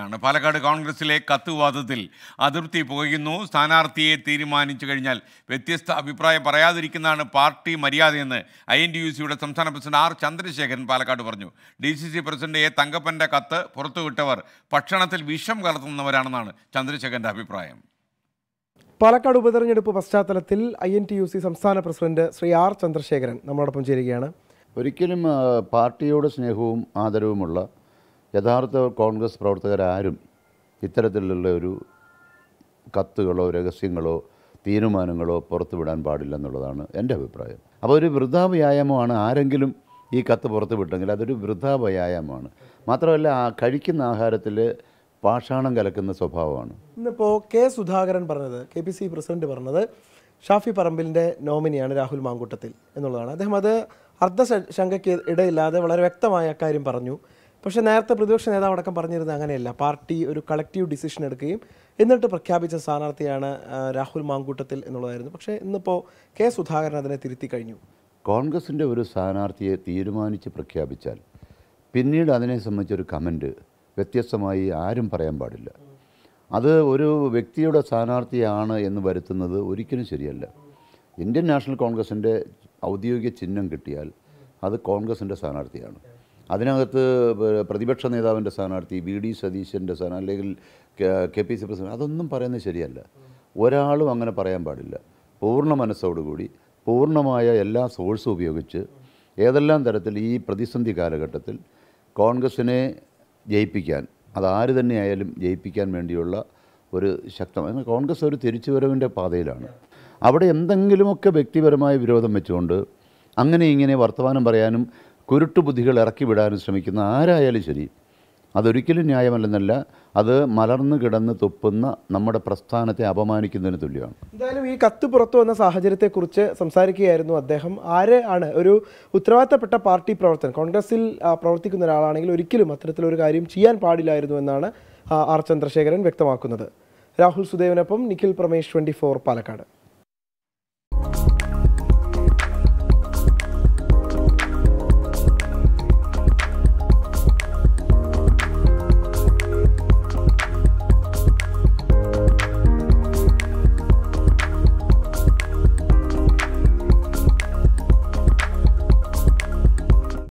തുടരുകയാണ് പാലക്കാട് കോൺഗ്രസിലെ കത്ത് വിവാദത്തിൽ അതൃപ്തി പുകയുന്നു സ്ഥാനാർത്ഥിയെ തീരുമാനിച്ചു കഴിഞ്ഞാൽ വ്യത്യസ്ത അഭിപ്രായം പറയാതിരിക്കുന്നതാണ് പാർട്ടി മര്യാദയെന്ന് ഐ എൻ ഡി യു സിയുടെ സംസ്ഥാന പ്രസിഡന്റ് ആർ ചന്ദ്രശേഖരൻ പാലക്കാട് പറഞ്ഞു D C C president A തങ്കപ്പന്റെ കത്ത് പുറത്തുവിട്ടവർ ഭക്ഷണത്തിൽ വിഷം കലർത്തുന്നവരാണെന്നാണ് ചന്ദ്രശേഖരന്റെ അഭിപ്രായം പാലക്കാട് ഉപതെരഞ്ഞെടുപ്പ് പശ്ചാത്തലത്തിൽ I N T U C സംസ്ഥാന പ്രസിഡന്റ് ശ്രീ ആർ ചന്ദ്രശേഖരൻ നമ്മളോടൊപ്പം ചേരുകയാണ് ഒരിക്കലും ആ, പാർട്ടിയോട് സ്നേഹവും ആദരവുമുള്ള യഥാർത്ഥ കോൺഗ്രസ് പ്രവർത്തകരാരും ഇത്തരത്തിലുള്ള ഒരു കത്തുകളോ രഹസ്യങ്ങളോ തീരുമാനങ്ങളോ പുറത്തുവിടാൻ പാടില്ല എന്നുള്ളതാണ് എൻ്റെ അഭിപ്രായം അപ്പോൾ ഒരു വൃഥാ വ്യായാമമാണ് ആരെങ്കിലും ഈ കത്ത് പുറത്തു വിട്ടെങ്കിൽ അതൊരു വൃഥാ വ്യായാമമാണ് മാത്രമല്ല ആ കഴിക്കുന്ന ആഹാരത്തിൽ പാഷാണം കലക്കുന്ന സ്വഭാവമാണ് ഇന്നിപ്പോൾ കെ സുധാകരൻ പറഞ്ഞത് കെ പി സി പ്രസിഡന്റ് പറഞ്ഞത് ഷാഫി പറമ്പിലിൻ്റെ നോമിനിയാണ് രാഹുൽ മാങ്കൂട്ടത്തിൽ എന്നുള്ളതാണ് അദ്ദേഹം അത് അർദ്ധ ശ- ശങ്കയ്ക്ക് ഇടയില്ലാതെ വളരെ വ്യക്തമായ കാര്യം പറഞ്ഞു പക്ഷേ നേരത്തെ പ്രതിപക്ഷ നേതാവ് അടക്കം പറഞ്ഞിരുന്നത് അങ്ങനെയല്ല പാർട്ടി ഒരു കളക്റ്റീവ് ഡിസിഷൻ എടുക്കുകയും എന്നിട്ട് പ്രഖ്യാപിച്ച സ്ഥാനാർത്ഥിയാണ് ആ, രാഹുൽ മാങ്കൂട്ടത്തിൽ എന്നുള്ളതായിരുന്നു പക്ഷേ ഇന്നിപ്പോൾ കെ സുധാകരൻ അതിനെ തിരുത്തി കഴിഞ്ഞു കോൺഗ്രസിൻ്റെ ഒരു സ്ഥാനാർത്ഥിയെ തീരുമാനിച്ച് പ്രഖ്യാപിച്ചാൽ പിന്നീട് അതിനെ സംബന്ധിച്ചൊരു കമൻറ്റ് വ്യത്യസ്തമായി ആരും പറയാൻ പാടില്ല അത് ഒരു വ്യക്തിയുടെ സ്ഥാനാർത്ഥിയാണ് എന്ന് വരുത്തുന്നത് ഒരിക്കലും ശരിയല്ല ഇന്ത്യൻ നാഷണൽ കോൺഗ്രസിൻ്റെ ഔദ്യോഗിക ചിഹ്നം കിട്ടിയാൽ അത് കോൺഗ്രസിൻ്റെ സ്ഥാനാർത്ഥിയാണ് അതിനകത്ത് പ- പ്രതിപക്ഷ നേതാവിൻ്റെ സ്ഥാനാർത്ഥി വി ഡി സതീശൻ്റെ സ്ഥാനം അല്ലെങ്കിൽ കെ പി സി പ്രസിഡന്റ് അതൊന്നും പറയുന്നത് ശരിയല്ല ഒരാളും അങ്ങനെ പറയാൻ പാടില്ല പൂർണ്ണ മനസ്സോടുകൂടി പൂർണ്ണമായ എല്ലാ സോഴ്സും ഉപയോഗിച്ച് ഏതെല്ലാം തരത്തിൽ ഈ പ്രതിസന്ധി കാലഘട്ടത്തിൽ കോൺഗ്രസിനെ ജയിപ്പിക്കാൻ അതാര് തന്നെയായാലും ജയിപ്പിക്കാൻ വേണ്ടിയുള്ള ഒരു ശക്തമായ കോൺഗ്രസ് ഒരു തിരിച്ചുവരവിൻ്റെ പാതയിലാണ് അവിടെ എന്തെങ്കിലുമൊക്കെ വ്യക്തിപരമായ വിരോധം വെച്ചുകൊണ്ട് അങ്ങനെ ഇങ്ങനെ വർത്തമാനം പറയാനും കുരുട്ടു ബുദ്ധികൾ ഇറക്കി വിടാനും ശ്രമിക്കുന്ന ആരായാലും ശരി അതൊരിക്കലും ന്യായമല്ലെന്നല്ല അത് മലർന്നു കിടന്ന് തുപ്പുന്ന നമ്മുടെ പ്രസ്ഥാനത്തെ അപമാനിക്കുന്നതിന് തുല്യമാണ് എന്തായാലും ഈ കത്ത് പുറത്തു വന്ന സാഹചര്യത്തെക്കുറിച്ച് സംസാരിക്കുകയായിരുന്നു അദ്ദേഹം ആര് ആണ് ഒരു ഉത്തരവാദിത്തപ്പെട്ട പാർട്ടി പ്രവർത്തകൻ കോൺഗ്രസിൽ ആ, പ്രവർത്തിക്കുന്ന ഒരാളാണെങ്കിൽ ഒരിക്കലും അത്തരത്തിലൊരു കാര്യം ചെയ്യാൻ പാടില്ലായിരുന്നു എന്നാണ് ആ, ആർ ചന്ദ്രശേഖരൻ വ്യക്തമാക്കുന്നത് രാഹുൽ സുദേവനൊപ്പം നിഖിൽ പ്രമേഷ് ട്വൻറ്റി പാലക്കാട്